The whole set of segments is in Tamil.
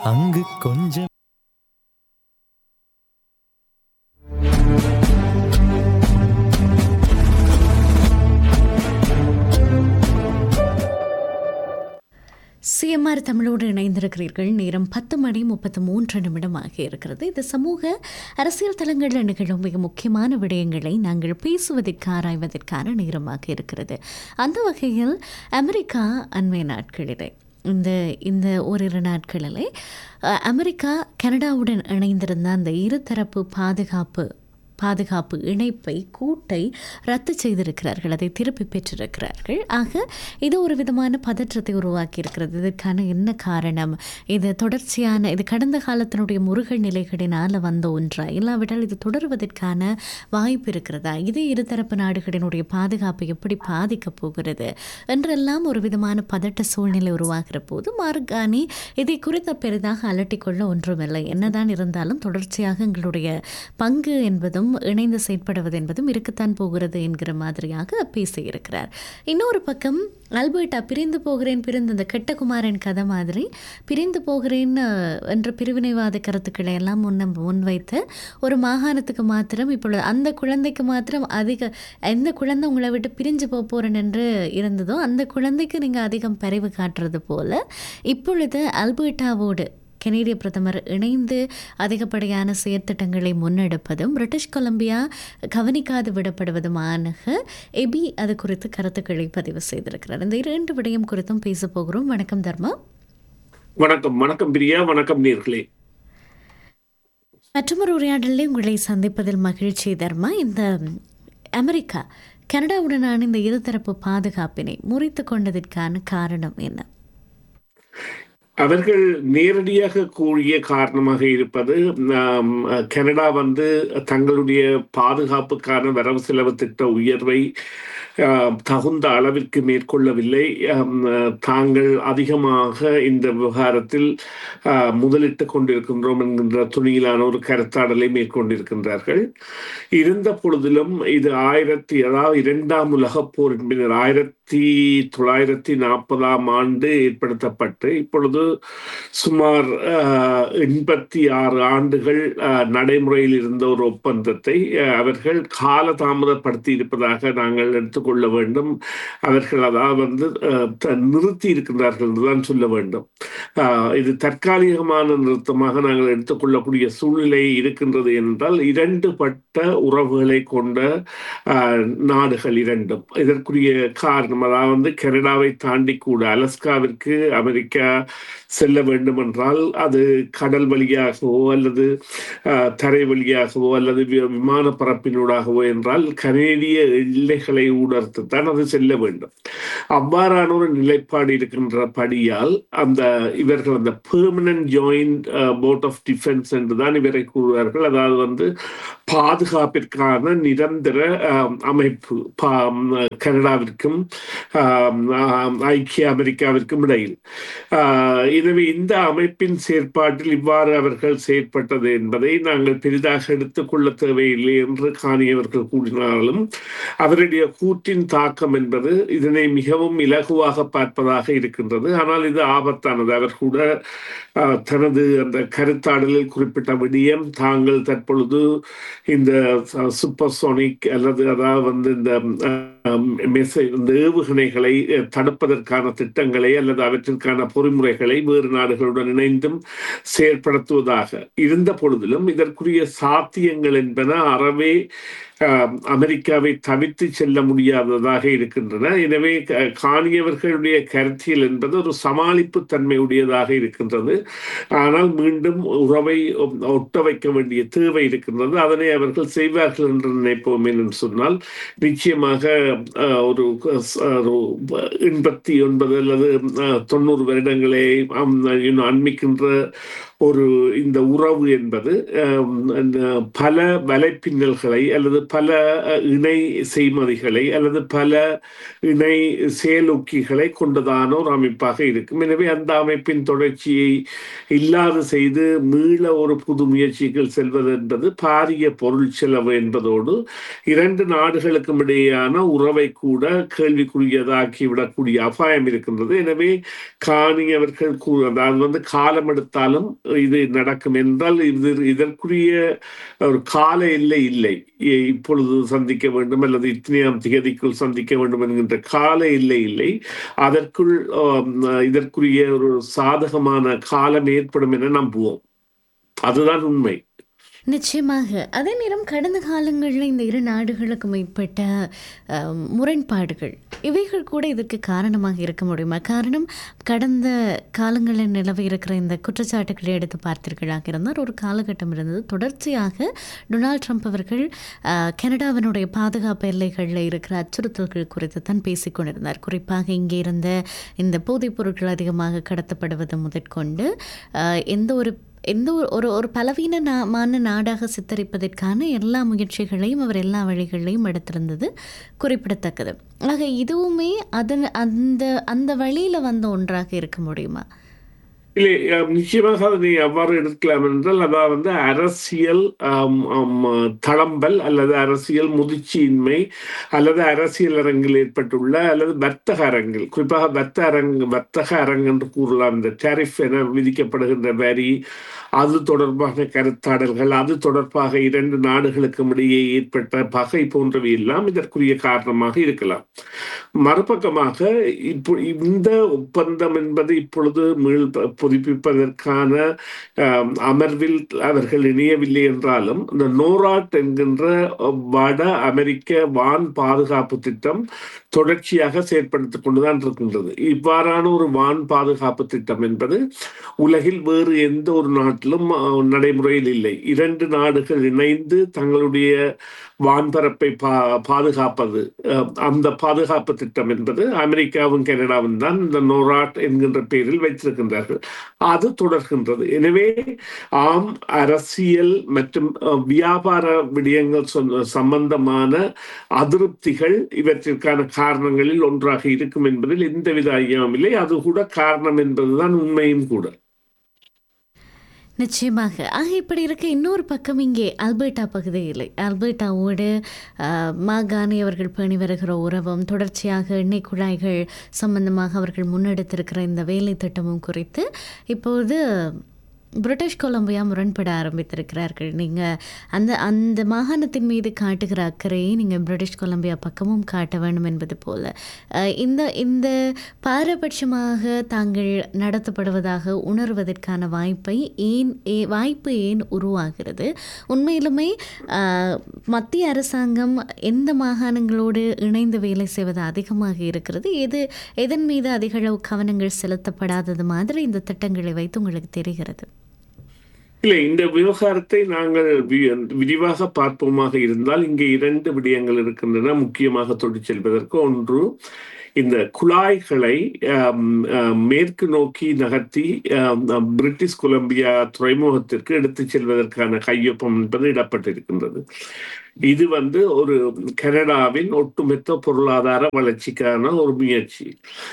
அங்கு கொஞ்சம் சிஎம்ஆர் தமிழோடு இணைந்திருக்கிறீர்கள் நேரம் பத்து மணி முப்பத்து மூன்று நிமிடமாக இருக்கிறது இது சமூக அரசியல் தளங்களில் நிகழும் மிக முக்கியமான விடயங்களை நாங்கள் பேசுவதற்கு ஆராய்வதற்கான நேரமாக இருக்கிறது அந்த வகையில் அமெரிக்கா அண்மை நாட்களிலே இந்த இந்த ஓரிரு நாட்களிலே அஹ், அமெரிக்கா கனடாவுடன் இணைந்திருந்த அந்த இருதரப்பு பாதுகாப்பு பாதுகாப்பு இணைப்பை கூட்டை ரத்து செய்திருக்கிறார்கள் அதை திருப்பி பெற்றிருக்கிறார்கள் ஆக இது ஒரு விதமான பதற்றத்தை உருவாக்கி இருக்கிறது இதற்கான என்ன காரணம் இது தொடர்ச்சியான இது கடந்த காலத்தினுடைய முருகல் நிலைகளினால் வந்த ஒன்றா இல்லாவிட்டால் இது தொடர்வதற்கான வாய்ப்பு இருக்கிறதா இது இருதரப்பு நாடுகளினுடைய பாதுகாப்பை எப்படி பாதிக்கப் போகிறது என்றெல்லாம் ஒரு விதமான பதட்ட சூழ்நிலை உருவாகிற போது மார்கானி இதை குறித்த பெரிதாக அலட்டிக்கொள்ள ஒன்றுமில்லை என்னதான் இருந்தாலும் தொடர்ச்சியாக எங்களுடைய பங்கு என்பதும் இணைந்து செயற்படுவது என்பதும் இருக்கத்தான் போகிறது என்கிற மாதிரியாக பேசியிருக்கிறார் இன்னொரு பக்கம் அல்பர்ட்டா பிரிந்து போகிறேன் பிரிந்து இந்த கெட்டகுமாரன் கதை மாதிரி பிரிந்து போகிறேன் அஹ், என்ற பிரிவினைவாத கருத்துக்களை எல்லாம் முன்ன முன்வைத்து ஒரு மாகாணத்துக்கு மாத்திரம் இப்பொழுது அந்த குழந்தைக்கு மாத்திரம் அதிக எந்த குழந்தை உங்களை விட்டு பிரிஞ்சு போக போகிறேன் என்று இருந்ததோ அந்த குழந்தைக்கு நீங்கள் அதிகம் பரிவு காட்டுறது போல இப்பொழுது அல்பர்ட்டாவோடு கெனேடிய பிரதமர் இணைந்து அதிகப்படியான செயற்திட்டங்களை முன்னெடுப்பதும் பிரிட்டிஷ் கொலம்பியா கவனிக்காது விடப்படுவதுமான எபி அது குறித்து கருத்துக்களை பதிவு செய்திருக்கிறார் இந்த இரண்டு விடயம் குறித்தும் பேச போகிறோம் வணக்கம் தர்மா வணக்கம் வணக்கம் பிரியா வணக்கம் நேர்களே மற்றொரு உரையாடலில் உங்களை சந்திப்பதில் மகிழ்ச்சி தர்மா இந்த அமெரிக்கா கனடாவுடனான இந்த இருதரப்பு பாதுகாப்பினை முறித்து கொண்டதற்கான காரணம் என்ன அவர்கள் நேரடியாக கூறிய காரணமாக இருப்பது ஆம், கனடா வந்து தங்களுடைய பாதுகாப்புக்கான வரவு செலவு திட்ட உயர்வை ஆம், தகுந்த அளவிற்கு மேற்கொள்ளவில்லை ஆம், தாங்கள் அதிகமாக இந்த விவகாரத்தில் ஆ, முதலிட்டு கொண்டிருக்கின்றோம் என்கின்ற துணியிலான ஒரு கருத்தாடலை மேற்கொண்டிருக்கின்றார்கள் இருந்த பொழுதிலும் இது ஆயிரத்தி அதாவது இரண்டாம் உலகப் போரின் பின்னர் ஆயிரத்தி தொள்ளாயிரத்தி நாற்பதாம் ஆண்டு ஏற்படுத்தப்பட்டு இப்பொழுது சுமார் ஆஹ், எண்பத்தி ஆறு ஆண்டுகள் ஆஹ், நடைமுறையில் இருந்த ஒரு ஒப்பந்தத்தை ஆஹ், அவர்கள் காலதாமதப்படுத்தி இருப்பதாக நாங்கள் எடுத்துக்கொள்ள வேண்டும் அவர்கள் அதாவது வந்து ஆஹ், த- நிறுத்தி இருக்கின்றார்கள் என்றுதான் சொல்ல வேண்டும் ஆஹ், இது தற்காலிகமான நிறுத்தமாக நாங்கள் எடுத்துக்கொள்ளக்கூடிய சூழ்நிலை இருக்கின்றது என்றால் இரண்டு பட்ட உறவுகளை கொண்ட ஆஹ், நாடுகள் இரண்டும் இதற்குரிய காரணம் அதாவது வந்து கனடாவை தாண்டி கூட அலஸ்காவிற்கு அமெரிக்கா செல்ல வேண்டும் என்றால் அது கடல் வழியாகவோ அல்லது ஆஹ், தரை வழியாகவோ அல்லது வி- விமான பரப்பினூடாகவோ என்றால் கனேடிய எல்லைகளை ஊடர்த்துத்தான் அது செல்ல வேண்டும் அவ்வாறான ஒரு நிலைப்பாடு இருக்கின்ற படியால் அந்த இவர்கள் அந்த permanent joint board of defence என்றுதான் இவரை கூறுவார்கள் அதாவது வந்து பாதுகாப்பிற்கான நிரந்தர ஆம், அமைப்பு பா- ம், கனடாவிற்கும் ஆம், ஆம், ஐக்கிய அமெரிக்காவிற்கும் இடையில் ஆஹ், எனவே இந்த அமைப்பின் செயற்பாட்டில் இவ்வாறு அவர்கள் செயற்பட்டது என்பதை நாங்கள் பெரிதாக எடுத்துக்கொள்ள தேவையில்லை என்று காணியவர்கள் கூறினாலும் அவருடைய கூற்றின் தாக்கம் என்பது இதனை மிகவும் இலகுவாக பார்ப்பதாக இருக்கின்றது ஆனால் இது ஆபத்தானது அவர் கூட ஆஹ், தனது அந்த கருத்தாடலில் குறிப்பிட்ட விடயம் தாங்கள் தற்பொழுது இந்த சூப்பர்சோனிக் அல்லது அதாவது வந்து இந்த ஆஹ், மெசை இந்த ஏவுகணைகளை அஹ், தடுப்பதற்கான திட்டங்களை அல்லது அவற்றிற்கான பொறிமுறைகளை வேறு நாடுகளுடன் இணைந்தும் செயற்படுத்துவதாக இருந்த பொழுதிலும் இதற்குரிய சாத்தியங்கள் என்பன அறவே ஆஹ், அமெரிக்காவை தவிர்த்து செல்ல முடியாததாக இருக்கின்றன எனவே க- காணியவர்களுடைய கருத்தியல் என்பது ஒரு சமாளிப்பு தன்மையுடையதாக இருக்கின்றது ஆனால் மீண்டும் உறவை ஒ- ஒட்ட வைக்க வேண்டிய தேவை இருக்கின்றது அதனை அவர்கள் செய்வார்கள் என்று நினைப்போம் என்று சொன்னால் நிச்சயமாக ஆஹ், ஒரு க- ஒரு எண்பத்தி ஒன்பது அல்லது ஆஹ், தொண்ணூறு வருடங்களை ஆம், இன்னும் அண்மிக்கின்ற ஒரு இந்த உறவு என்பது அம், அந்த பல வலைப்பின்னல்களை அல்லது பல அஹ், இணை செய்மதிகளை அல்லது பல இணை செயலொக்கிகளை கொண்டதான ஒரு அமைப்பாக இருக்கும் எனவே அந்த அமைப்பின் தொடர்ச்சியை இல்லாது செய்து மீள ஒரு புது முயற்சிகள் செல்வது என்பது பாரிய பொருள் செலவு என்பதோடு இரண்டு நாடுகளுக்கும் இடையேயான உறவை கூட கேள்விக்குரியதாக்கி விடக்கூடிய அபாயம் இருக்கின்றது எனவே காணி அவர்கள் கூ அதாவது வந்து காலம் எடுத்தாலும் இது நடக்கும் என்றால் இது இதற்குரிய ஒரு கால எல்லை இல்லை இ- இப்பொழுது சந்திக்க வேண்டும் அல்லது இத்தனையாம் திகதிக்குள் சந்திக்க வேண்டும் என்கின்ற கால எல்லை இல்லை அதற்குள் ஆம், இதற்குரிய ஒரு சாதகமான காலம் ஏற்படும் என நம்புவோம் அதுதான் உண்மை நிச்சயமாக அதே நேரம் கடந்த காலங்களில் இந்த இரு நாடுகளுக்கும் ஏற்பட்ட அஹ், முரண்பாடுகள் இவைகள் கூட இதற்கு காரணமாக இருக்க முடியுமா காரணம் கடந்த காலங்களில் நிலவி இருக்கிற இந்த குற்றச்சாட்டுகளை எடுத்து பார்த்தீர்களாக இருந்தால் ஒரு காலகட்டம் இருந்தது தொடர்ச்சியாக டொனால்ட் ட்ரம்ப் அவர்கள் அஹ், கனடாவினுடைய பாதுகாப்பு எல்லைகளில் இருக்கிற அச்சுறுத்தல்கள் குறித்து தான் பேசிக் கொண்டிருந்தார் குறிப்பாக இங்கே இருந்த இந்த போதைப் பொருட்கள் அதிகமாக கடத்தப்படுவது முதற்கொண்டு அஹ், எந்த ஒரு எந்த ஒரு ஒரு ஒரு பலவீனமான நாடாக சித்தரிப்பதற்கான எல்லா முயற்சிகளையும் அவர் எல்லா வழிகளையும் எடுத்திருந்தது குறிப்பிடத்தக்கது ஆக இதுவுமே அதன் அந்த அந்த வழியில் வந்த ஒன்றாக இருக்க முடியுமா இல்லை அஹ், நிச்சயமாக அதனை எவ்வாறு எடுக்கலாம் என்றால் அதாவது வந்து அரசியல் ஆம், ஆம், தளம்பல் அல்லது அரசியல் முதிர்ச்சியின்மை அல்லது அரசியல் அரங்கில் ஏற்பட்டுள்ள அல்லது வர்த்தக அரங்கில் குறிப்பாக வர்த்தக அரங்கு வர்த்தக அரங்கு என்று கூறலாம் இந்த டேரிஃப் என விதிக்கப்படுகின்ற வரி அது தொடர்பான கருத்தாடல்கள் அது தொடர்பாக இரண்டு நாடுகளுக்கும் இடையே ஏற்பட்ட பகை போன்றவை எல்லாம் இதற்குரிய காரணமாக இருக்கலாம் மறுபக்கமாக இப்போ இந்த ஒப்பந்தம் என்பது இப்பொழுது மீள் ப- புதுப்பிப்பதற்கான ஆம், அமர்வில் அவர்கள் இணையவில்லை என்றாலும் இந்த நோராட் என்கின்ற வட அமெரிக்க வான் பாதுகாப்பு திட்டம் தொடர்ச்சியாக செயற்படுத்திக் கொண்டுதான் இருக்கின்றது இவ்வாறான ஒரு வான் பாதுகாப்பு திட்டம் என்பது உலகில் வேறு எந்த ஒரு நாட்டிலும் அஹ், நடைமுறையில் இல்லை இரண்டு நாடுகள் இணைந்து தங்களுடைய வான்பரப்பை பா பாதுகாப்பது அஹ், அந்த பாதுகாப்பு திட்டம் என்பது அமெரிக்காவும் கனடாவும் தான் இந்த நோராட் என்கின்ற பெயரில் வைத்திருக்கின்றார்கள் அது தொடர்கின்றது எனவே ஆம் அரசியல் மற்றும் அஹ், வியாபார விடயங்கள் சொன்ன- சம்பந்தமான அதிருப்திகள் இவற்றிற்கான காரணங்களில் ஒன்றாக இருக்கும் என்பதில் எந்தவித ஐயமும் இல்லை அது கூட காரணம் என்பதுதான் உண்மையும் கூட நிச்சயமாக ஆக இப்படி இருக்க இன்னொரு பக்கம் இங்கே அல்பர்டா பகுதியில் அல்பர்டாவோடு அஹ், மாகாணி அவர்கள் பேணி வருகிற உறவும் தொடர்ச்சியாக எண்ணெய் குழாய்கள் சம்பந்தமாக அவர்கள் முன்னெடுத்திருக்கிற இந்த வேலை திட்டமும் குறித்து இப்போது பிரிட்டிஷ் கொலம்பியா முரண்பட ஆரம்பித்திருக்கிறார்கள் நீங்கள் அந்த அந்த மாகாணத்தின் மீது காட்டுகிற அக்கறையை நீங்கள் பிரிட்டிஷ் கொலம்பியா பக்கமும் காட்ட வேண்டும் என்பது போல அஹ், இந்த இந்த பாரபட்சமாக தாங்கள் நடத்தப்படுவதாக உணர்வதற்கான வாய்ப்பை ஏன் ஏ வாய்ப்பு ஏன் உருவாகிறது உண்மையிலுமே அஹ், மத்திய அரசாங்கம் எந்த மாகாணங்களோடு இணைந்து வேலை செய்வது அதிகமாக இருக்கிறது எது எதன் மீது அதிக அளவு கவனங்கள் செலுத்தப்படாதது மாதிரி இந்த திட்டங்களை வைத்து உங்களுக்கு தெரிகிறது இல்லை இந்த விவகாரத்தை நாங்கள் வி- விரிவாக பார்ப்போமாக இருந்தால் இங்கே இரண்டு விடயங்கள் இருக்கின்றன முக்கியமாக தொட்டுச் செல்வதற்கு ஒன்று இந்த குழாய்களை ஆம், ஆம், மேற்கு நோக்கி நகர்த்தி ஆம், ஆம், பிரிட்டிஷ் கொலம்பியா துறைமுகத்திற்கு எடுத்துச் செல்வதற்கான கையொப்பம் என்பது இடப்பட்டிருக்கின்றது இது வந்து ஒரு கனடாவின் ஒட்டுமொத்த பொருளாதார வளர்ச்சிக்கான ஒரு முயற்சி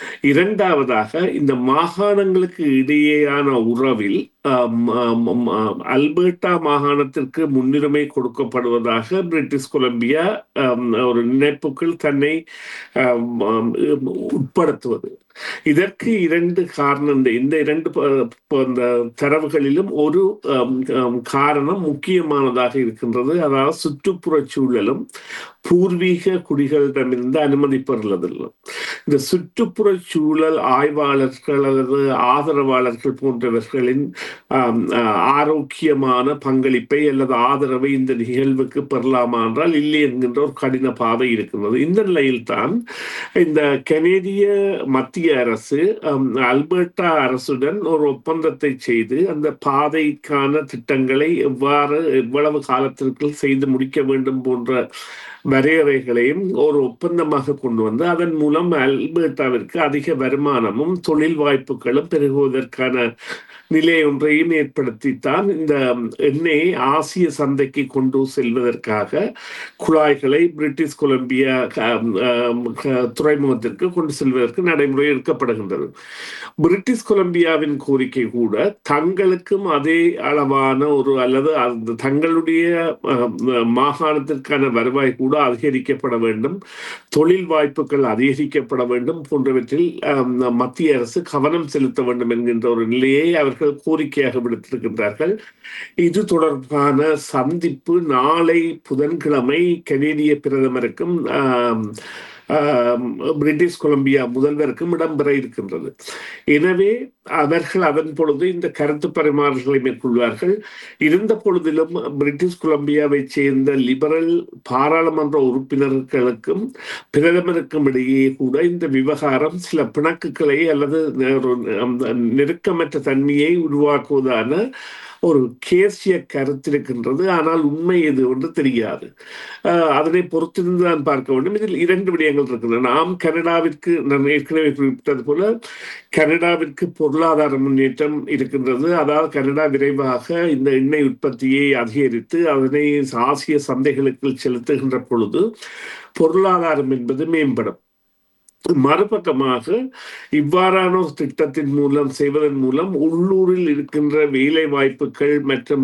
இரண்டாவதாக இந்த மாகாணங்களுக்கு இடையேயான உறவில் ஆம், ஆம், ஆம், ஆம், அல்பர்டா மாகாணத்திற்கு முன்னுரிமை கொடுக்கப்படுவதாக பிரிட்டிஷ் கொலம்பியா ஆம், ஒரு நினைப்புக்குள் தன்னை ஆம், ஆம், உட்படுத்துவது இதற்கு இரண்டு காரணம் இந்த- இந்த இரண்டு ப- ப- இந்த தரவுகளிலும் ஒரு ஆம், ஆம், காரணம் முக்கியமானதாக இருக்கின்றது அதாவது சுற்றுப்புற சூழலும் பூர்வீக குடிகளிடமிருந்து அனுமதி பெறுவதில்லை இந்த சுற்றுப்புற சூழல் ஆய்வாளர்கள் அல்லது ஆதரவாளர்கள் போன்றவர்களின் ஆம், ஆ, ஆரோக்கியமான பங்களிப்பை அல்லது ஆதரவை இந்த நிகழ்வுக்கு பெறலாமா என்றால் இல்லை என்கின்ற ஒரு கடின பாதை இருக்கின்றது இந்த நிலையில்தான் இந்த கனேடிய மத்திய அரசு ஆம், அல்பர்டா அரசுடன் ஒரு ஒப்பந்தத்தை செய்து அந்த பாதைக்கான திட்டங்களை எவ்வாறு எவ்வளவு காலத்திற்குள் செய்து முடிக்க வேண்டும் போன்ற வரையறைகளையும் ஒரு ஒப்பந்தமாக கொண்டு வந்து அதன் மூலம் அல்பர்டாவிற்கு அதிக வருமானமும் தொழில் வாய்ப்புகளும் பெருகுவதற்கான நிலை ஒன்றையும் ஏற்படுத்தித்தான் இந்த எண்ணெயை ஆசிய சந்தைக்கு கொண்டு செல்வதற்காக குழாய்களை பிரிட்டிஷ் கொலம்பியா துறைமுகத்திற்கு கொண்டு செல்வதற்கு நடைமுறை எடுக்கப்படுகின்றது பிரிட்டிஷ் கொலம்பியாவின் கோரிக்கை கூட தங்களுக்கும் அதே அளவான ஒரு அல்லது அந்த தங்களுடைய மாகாணத்திற்கான வருவாய் கூட அதிகரிக்கப்பட வேண்டும் தொழில் வாய்ப்புகள் அதிகரிக்கப்பட வேண்டும் போன்றவற்றில் மத்திய அரசு கவனம் செலுத்த வேண்டும் என்கின்ற ஒரு நிலையை அவர்கள் கோரிக்கையாக விடுத்திருக்கின்றார்கள் இது தொடர்பான சந்திப்பு நாளை புதன்கிழமை கனேடிய பிரதமருக்கும் பிரிட்டிஷ் கொலம்பியா முதல்வருக்கும் இடம்பெற இருக்கின்றது எனவே அவர்கள் அதன் பொழுது இந்த கருத்து பரிமாறல்களை மேற்கொள்வார்கள் இருந்த பொழுதிலும் பிரிட்டிஷ் கொலம்பியாவை சேர்ந்த லிபரல் பாராளுமன்ற உறுப்பினர்களுக்கும் பிரதமருக்கும் இடையே கூட இந்த விவகாரம் சில பிணக்குகளை அல்லது நெருக்கமற்ற தன்மையை உருவாக்குவதான ஒரு கேசிய கருத்து இருக்கின்றது ஆனால் உண்மை எது என்று தெரியாது அதனை பொறுத்திருந்து தான் பார்க்க வேண்டும் இதில் இரண்டு விடயங்கள் இருக்கின்றன நாம் கனடாவிற்கு நான் ஏற்கனவே குறிப்பிட்டது போல கனடாவிற்கு பொருளாதார முன்னேற்றம் இருக்கின்றது அதாவது கனடா விரைவாக இந்த எண்ணெய் உற்பத்தியை அதிகரித்து அதனை ஆசிய சந்தைகளுக்கு செலுத்துகின்ற பொழுது பொருளாதாரம் என்பது மேம்படும் மறுபக்கமாக இவ்வாறான ஒரு திட்டத்தின் மூலம் செய்வதன் மூலம் உள்ளூரில் இருக்கின்ற வேலை வாய்ப்புகள் மற்றும்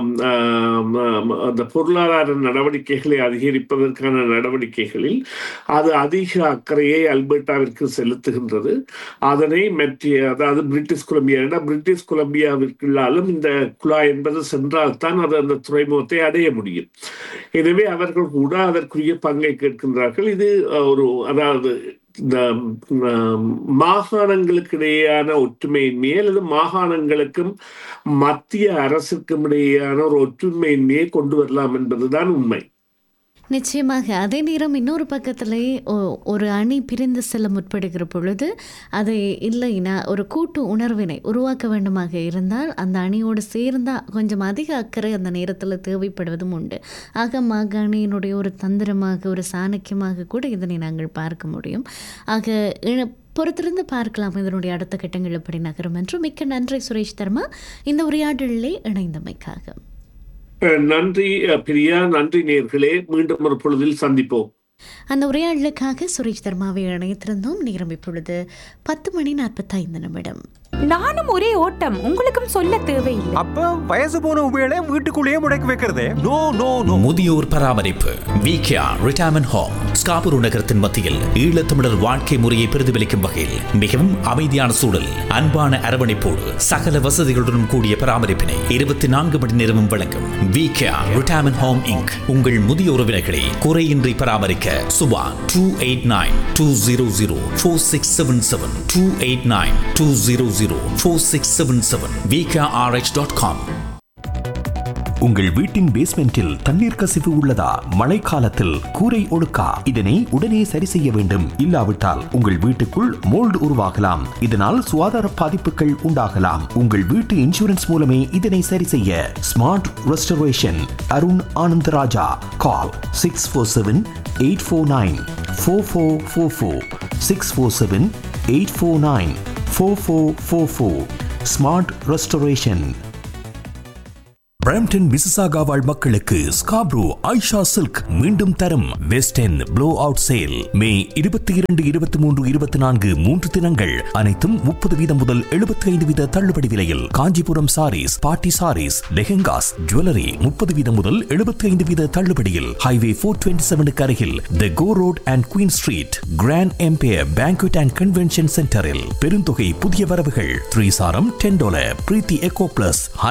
அந்த பொருளாதார நடவடிக்கைகளை அதிகரிப்பதற்கான நடவடிக்கைகளில் அது அதிக அக்கறையை அல்பர்டாவிற்கு செலுத்துகின்றது அதனை மற்ற அதாவது பிரிட்டிஷ் கொலம்பியா பிரிட்டிஷ் கொலம்பியாவிற்குள்ளாலும் இந்த குழாய் என்பது சென்றால்தான் அது அந்த துறைமுகத்தை அடைய முடியும் எனவே அவர்கள் கூட அதற்குரிய பங்கை கேட்கின்றார்கள் இது ஒரு அதாவது இந்த மாகாணங்களுக்கு இடையேயான ஒற்றுமையின்மையை அல்லது மாகாணங்களுக்கும் மத்திய அரசுக்கும் இடையேயான ஒரு ஒற்றுமையின்மையை கொண்டு வரலாம் என்பதுதான் உண்மை நிச்சயமாக அதே நேரம் இன்னொரு பக்கத்திலே ஒரு அணி பிரிந்து செல்ல முற்படுகிற பொழுது அதை இல்லைன்னா ஒரு கூட்டு உணர்வினை உருவாக்க வேண்டுமாக இருந்தால் அந்த அணியோடு சேர்ந்தால் கொஞ்சம் அதிக அக்கறை அந்த நேரத்தில் தேவைப்படுவதும் உண்டு ஆக மாகாணியினுடைய ஒரு தந்திரமாக ஒரு சாணக்கியமாக கூட இதனை நாங்கள் பார்க்க முடியும் ஆக பொறுத்திருந்து பார்க்கலாம் இதனுடைய அடுத்த கட்டங்கள் எப்படி நகரும் என்று மிக்க நன்றி சுரேஷ் தர்மா இந்த உரையாடலிலே இணைந்தமைக்காக நன்றி பிரியா நன்றி நேர்களே மீண்டும் ஒரு பொழுதில் சந்திப்போம் அந்த உரையாடலுக்காக சுரேஷ் தர்மாவை இணைத்திருந்தோம் நேரம் இப்பொழுது பத்து மணி நாற்பத்தைந்து நிமிடம் நானும் ஒரே ஓட்டம் உங்களுக்கும் சொல்ல தேவையில்லை அப்ப வயசு போன உபயோக வீட்டுக்குள்ளேயே முடக்கி வைக்கிறதே நோ நோ நோ முதியோர் பராமரிப்பு விகேஆர் ரிட்டையர்மெண்ட் ஹோம் ஸ்காபுரு நகரத்தின் மத்தியில் ஈழத்தமிழர் வாழ்க்கை முறையை பிரதிபலிக்கும் வகையில் மிகவும் அமைதியான சூழல் அன்பான அரவணைப்போடு சகல வசதிகளுடன் கூடிய பராமரிப்பினை இருபத்தி நான்கு மணி நேரமும் வழங்கும் விகேஆர் ரிட்டையர்மெண்ட் ஹோம் இங்க் உங்கள் முதிய உறவினர்களை குறையின்றி பராமரிக்க Subha two eight nine two zero zero four six seven seven two eight nine two zero zero four six seven seven VKRH dot com உங்கள் வீட்டின் பேஸ்மெண்டில் தண்ணீர் கசிவு உள்ளதா மழைக்காலத்தில் கூரை ஒழுக்கா இதனை உடனே சரி செய்ய வேண்டும் இல்லாவிட்டால் உங்கள் வீட்டுக்குள் மோல்டு உருவாகலாம் இதனால் சுகாதார பாதிப்புகள் உண்டாகலாம் உங்கள் வீட்டு இன்சூரன்ஸ் மூலமே இதனை சரி செய்ய smart restoration Arun Anandaraja call six four seven eight four nine four four four four six four seven eight four nine four four four four smart restoration Brampton Mississauga வாழ் மக்களுக்கு ஸ்காப்ரோ ஐஷா சில்க் மீண்டும் தரும் west end blowout sale May இருபத்தி இரண்டு இருபத்தி மூன்று இருபத்தி நான்கு மூன்று தினங்கள் அனைத்தும் முப்பது வீதம் முதல் எழுபத்தி ஐந்து வீத தள்ளுபடி விலையில் காஞ்சிபுரம் சாரீஸ் பாட்டி சாரீஸ் லெஹெங்காஸ் ஜுவல்லரி முப்பது வீதம் முதல் எழுபத்தி ஐந்து வீத தள்ளுபடியில் ஹைவே போர் டுவெண்ட்டி செவனுக்கு அருகில் the Gore road and Queen Street Grand Empire banquet and convention சென்டரில் பெருந்தொகை புதிய வரவுகள் த்ரீ சாரம் ten dollar Preethi echo plus